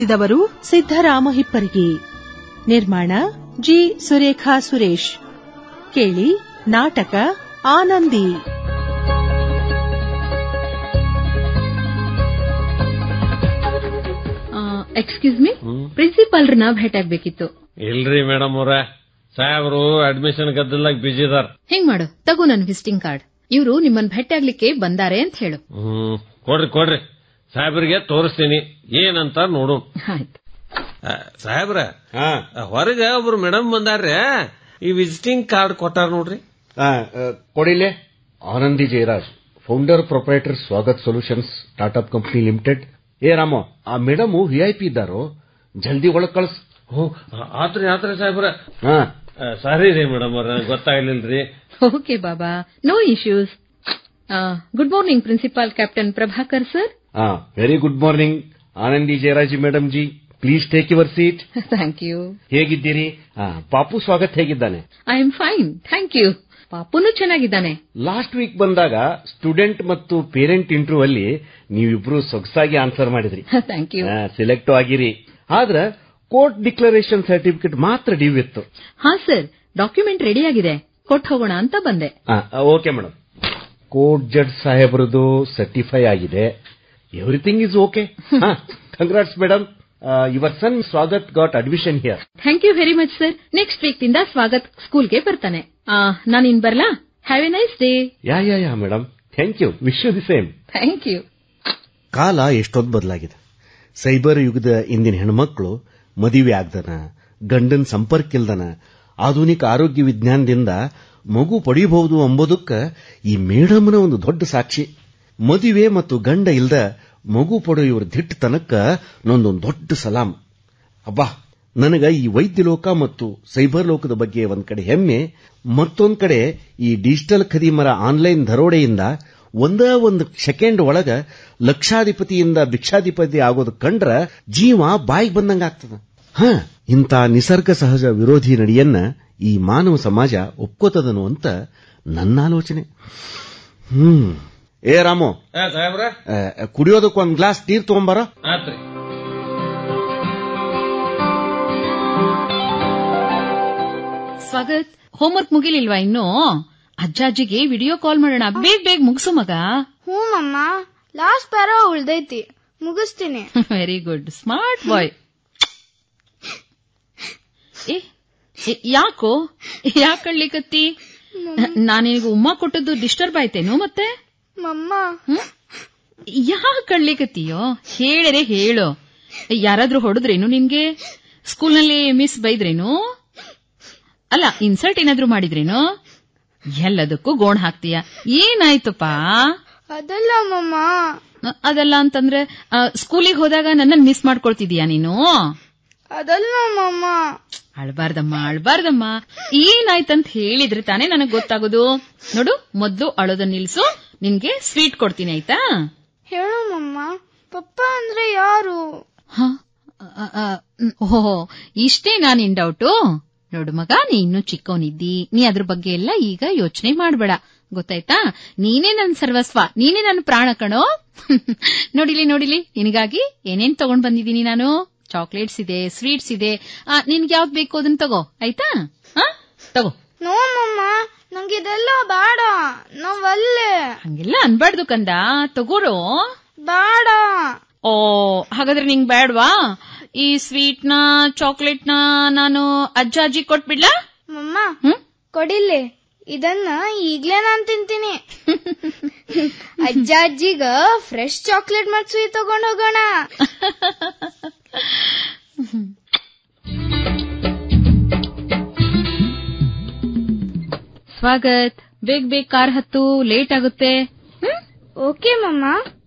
ಇದವರು ಸಿದ್ದರಾಮ ಹಿಪ್ಪರಗಿ ನಿರ್ಮಾಣ ಜಿ ಸುರೇಖಾ ಸುರೇಶ್ ಕೇಳಿ ನಾಟಕ ಆನಂದಿ ಎಕ್ಸ್ಕ್ಯೂಸ್ ಮೀ ಪ್ರಿನ್ಸಿಪಾಲ್ರನ್ನ ಭೇಟಿಯಾಗ್ಬೇಕಿತ್ತು ಇಲ್ರಿ ಮೇಡಮ್ ಅವ್ರ ಸಾಹೇಬ್ರು ಅಡ್ಮಿಷನ್ ಗದ್ದಲಾಗ ಬಿಜಿ ಇದಾರ ಹಿಂಗ್ ಮಾಡು ತಗೋ ನನ್ ವಿಸಿಟಿಂಗ್ ಕಾರ್ಡ್ ಇವರು ನಿಮ್ಮನ್ ಭೇಟಿಯಾಗ್ಲಿಕ್ಕೆ ಬಂದಾರೆ ಅಂತ ಹೇಳು ಹ್ಮ್ ಕೊಡ್ರಿ ಕೊಡ್ರಿ ಸಾಹೇಬ್ರಿಗೆ ತೋರಿಸ್ತೀನಿ ಏನಂತ ನೋಡು ಆಯ್ತು ಆ, ಸಾಹೇಬ್ರ ಹೊರಗ ಒಬ್ರು ಮೇಡಮ್ ಬಂದಾರ್ರೆ ಈ ವಿಸಿಟಿಂಗ್ ಕಾರ್ಡ್ ಕೊಟ್ಟಾರ ನೋಡ್ರಿ ಕೊಡಿಲೆ Anandi Jayaraj founder proprietor Swagath solutions startup company limited ಏ ರಾಮ ಆ ಮೇಡಮ್ ವಿ ಐ ಪಿ ಇದ್ದಾರೋ ಜಲ್ದಿ ಒಳಗ್ ಕಳ್ಸ್ ಓ ಆತ್ರಿ ಆತ್ರಿ ಸಾಹೇಬ್ರ ಹಾ ಸಾರಿ ರೀ ಮೇಡಮ್ ಅವ್ರ ಗೊತ್ತಾಗ್ಲಿಲ್ರಿ ಓಕೆ ಬಾಬಾ no issues good morning principal captain Prabhakar sir ಹಾ very good morning Anandi Jayaraj madam ji please take your seat thank you ಹೇಗಿದ್ದೀರಿ ಆ, ಪಾಪು ಸ್ವಾಗತ್ ಹೇಗಿದ್ದಾನೆ I am fine thank you ಪಾಪುನು ಚೆನ್ನಾಗಿದ್ದಾನೆ ಲಾಸ್ಟ್ ವೀಕ್ ಬಂದಾಗ ಸ್ಟೂಡೆಂಟ್ ಮತ್ತು ಪೇರೆಂಟ್ ಇಂಟರ್ವ್ಯೂ ಅಲ್ಲಿ ನೀವಿಬ್ರು ಸೊಗಸಾಗಿ ಆನ್ಸರ್ ಮಾಡಿದ್ರಿ ಥ್ಯಾಂಕ್ ಯು ಸಿಲೆಕ್ಟ್ ಆಗಿರಿ ಆದ್ರ ಕೋರ್ಟ್ ಡಿಕ್ಲರೇಷನ್ ಸರ್ಟಿಫಿಕೇಟ್ ಮಾತ್ರ ಡ್ಯೂ ಇತ್ತು ಹಾ ಸರ್ ಡಾಕ್ಯುಮೆಂಟ್ ರೆಡಿ ಆಗಿದೆ ಕೊಟ್ಟು ಹೋಗೋಣ ಅಂತ ಬಂದೆ ಓಕೆ ಮೇಡಮ್ ಕೋರ್ಟ್ ಜಡ್ಜ್ ಸಾಹೇಬ್ರದ್ದು ಸರ್ಟಿಫೈ ಆಗಿದೆ everything is okay congrats madam your son Swagath got admission here thank you very much sir next week ನಿಂದ ಸ್ವಾಗತ್ ಸ್ಕೂಲ್ಗೆ ಬರ್ತಾನೆ ನಾನು ಇನ್ ಬರ್ಲಾ have a nice day yeah yeah yeah madam thank you wish you the same thank you ಕಾಲ ಎಷ್ಟೊಂದು ಬದಲಾಗಿದೆ cyber ಯುಗದ ಇಂದಿನ ಹೆಣ್ಮಕ್ಳು ಮದುವೆ ಆಗ್ದನ ಗಂಡನ್ ಸಂಪರ್ಕ ಇಲ್ದನ ಆಧುನಿಕ ಆರೋಗ್ಯ ವಿಜ್ಞಾನದಿಂದ ಮಗು ಪಡೆಯಬಹುದು ಎಂಬುದಕ್ಕ ಈ ಮೇಡಮ್ನ ಒಂದು ದೊಡ್ಡ ಸಾಕ್ಷಿ ಮದುವೆ ಮತ್ತು ಗಂಡ ಇಲ್ದ ಮಗು ಪಡೆಯುವ ದಿಟ್ಟತನಕ್ಕ ನಂದೊಂದು ದೊಡ್ಡ ಸಲಾಂ ಅಬ್ಬಾ ನನಗ ಈ ವೈದ್ಯ ಲೋಕ ಮತ್ತು ಸೈಬರ್ ಲೋಕದ ಬಗ್ಗೆ ಒಂದ್ ಕಡೆ ಹೆಮ್ಮೆ ಮತ್ತೊಂದ್ ಕಡೆ ಈ ಡಿಜಿಟಲ್ ಖದೀಮರ ಆನ್ಲೈನ್ ದರೋಡೆಯಿಂದ ಒಂದೇ ಒಂದು ಸೆಕೆಂಡ್ ಒಳಗ ಲಕ್ಷಾಧಿಪತಿಯಿಂದ ಭಿಕ್ಷಾಧಿಪತಿ ಆಗೋದು ಕಂಡ್ರ ಜೀವ ಬಾಯಿಗೆ ಬಂದಂಗ ಆಗ್ತದ ಹ ಇಂಥ ನಿಸರ್ಗ ಸಹಜ ವಿರೋಧಿ ನಡೆಯನ್ನ ಈ ಮಾನವ ಸಮಾಜ ಒಪ್ಕೋತದನು ಅಂತ ನನ್ನ ಆಲೋಚನೆ ಹ್ಮ್ ಏ ರಾಮು ಸಾಹೇಬ್ರ ಆ, ಕುಡಿಯೋದಕ್ಕೊಂದ್ ಗ್ಲಾಸ್ ನೀರ್ ತಗೊಂಬಾರ ಆತ್ರಿ ಸ್ವಾಗತ್ ಹೋಮ್ವರ್ಕ್ ಮುಗಿಲಿಲ್ವಾ ಇನ್ನು ಅಜ್ಜಾಜಿಗೆ ವಿಡಿಯೋ ಕಾಲ್ ಮಾಡೋಣ ಬೇಗ ಬೇಗ ಮುಗಿಸು ಮಗ ಹ್ಞೂ ಮಮ್ಮ ಲಾಸ್ಟ್ ಪ್ಯಾರ ಉಳ್ದೈತಿ ಮುಗಿಸ್ತೀನಿ ವೆರಿ ಗುಡ್ ಸ್ಮಾರ್ಟ್ ಬಾಯ್ ಏ ಏ, ಯಾಕೋ ಯಾಕೆ ಕಳ್ಲಿಕತ್ತಿ ನಾನಿಗ ಉಮ್ಮ ಕೊಟ್ಟದ್ದು ಡಿಸ್ಟರ್ಬ್ ಆಯ್ತೇನು ಮತ್ತೆ ಮಮ್ಮ ಯಾಕೆ ಕಳ್ಲಿಕತ್ತೀಯೋ ಹೇಳಿರೆ ಹೇಳು ಯಾರಾದ್ರೂ ಹೊಡೆದ್ರೇನು ನಿನ್ಗೆ ಸ್ಕೂಲ್ನಲ್ಲಿ ಮಿಸ್ ಬೈದ್ರೇನು ಅಲ್ಲ ಇನ್ಸಲ್ಟ್ ಏನಾದ್ರೂ ಮಾಡಿದ್ರೇನು ಎಲ್ಲದಕ್ಕೂ ಗೋಣ್ ಹಾಕ್ತೀಯ ಏನಾಯ್ತಪ್ಪ ಅದಲ್ಲ ಮಮ್ಮ ಅ- ಅದಲ್ಲ ಅಂತಂದ್ರೆ ಸ್ಕೂಲಿಗೆ ಹೋದಾಗ ನನ್ನನ್ನು ಮಿಸ್ ಮಾಡ್ಕೊಳ್ತಿದೀಯಾ ನೀನು ಅದಲ್ಲ ಮಮ್ಮ ಅಳ್ಬಾರ್ದಮ್ಮ ಅಳ್ಬಾರ್ದಮ್ಮ ಏನಾಯ್ತಂತ ಹೇಳಿದ್ರೆ ತಾನೇ ನನಗ್ ಗೊತ್ತಾಗೋದು ನೋಡು ಮೊದ್ಲು ಅಳೋದನ್ನ ನಿಲ್ಸು ನಿನ್ಗೆ ಸ್ವೀಟ್ ಕೊಡ್ತೀನಿ ಆಯ್ತಾ ಹೇಳು ಮಮ್ಮ ಪಪ್ಪ ಅಂದ್ರೆ ಯಾರು ಹ? ಅ, ಅ, ಮ್, ಓಹೋ ಇಷ್ಟೇ ನಾನ್ ಇನ್ ಡೌಟು ನೋಡು ಮಗ ನೀ ಇನ್ನು ಚಿಕ್ಕವನಿದ್ದಿ ನೀ ಅದ್ರ ಬಗ್ಗೆ ಎಲ್ಲ ಈಗ ಯೋಚನೆ ಮಾಡ್ಬೇಡ ಗೊತ್ತಾಯ್ತಾ ನೀನೇ ನನ್ ಸರ್ವಸ್ವ ನೀನೇ ನನ್ನ ಪ್ರಾಣ ಕಣೋ ನೋಡಿಲಿ ನೋಡಿಲಿ ನಿನಗಾಗಿ ಏನೇನ್ ತಗೊಂಡ್ ಬಂದಿದ್ದೀನಿ ನಾನು ಚಾಕ್ಲೇಟ್ಸ್ ಇದೆ ಸ್ವೀಟ್ಸ್ ಇದೆ ಆ, ನಿನ್ಗೆ ಯಾವ್ದು ಬೇಕು ಅದನ್ನ ತಗೋ ಆಯ್ತಾ ಹ? ತಗೋ ನೋ ಮಮ್ಮ ನಂಗಿದೆಲ್ಲ ಬೇಡ ನಾವಲ್ಲೇ ಹಂಗೆಲ್ಲ ಅನ್ಬಾರ್ದು ಕಂದ ತಗೋರೋ ಬೇಡ ಓ ಹಾಗಾದ್ರೆ ನಿಂಗ್ ಬೇಡ್ವಾ ಈ ಸ್ವೀಟ್ ನ ಚಾಕ್ಲೇಟ್ ನ ನಾನು ಅಜ್ಜ ಅಜ್ಜಿ ಕೊಟ್ಬಿಡ್ಲಾ ಮಮ್ಮ ಹ್ಮ್ ಕೊಡಿಲ್ಲಿ ಇದನ್ನ ಈಗ್ಲೇ ನಾನ್ ತಿಂತೀನಿ ಅಜ್ಜ ಅಜ್ಜಿಗ ಫ್ರೆಶ್ ಚಾಕ್ಲೇಟ್ ಮತ್ ಸ್ವೀಟ್ ತಗೊಂಡ್ ಹೋಗೋಣ ಸ್ವಾಗತ್ ಬೇಗ ಬೇಗ ಕಾರ್ ಹತ್ತು ಲೇಟ್ ಆಗುತ್ತೆ ಹ್ಮ್ ಓಕೆ ಮಮ್ಮ